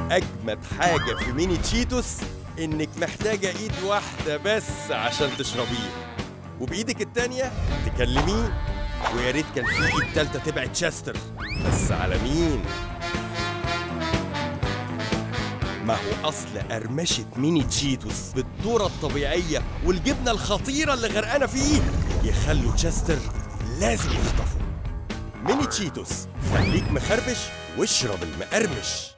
واجمد حاجه في ميني تشيتوس انك محتاجه ايد واحده بس عشان تشربيه وبايدك التانيه تكلميه ويا ريت كان في ايد تالته تبعت تشستر بس على مين ما هو اصل قرمشه ميني تشيتوس بالذره الطبيعيه والجبنه الخطيره اللي غرقانه فيه يخلوا تشستر لازم يخطفوا ميني تشيتوس خليك مخربش واشرب المقرمش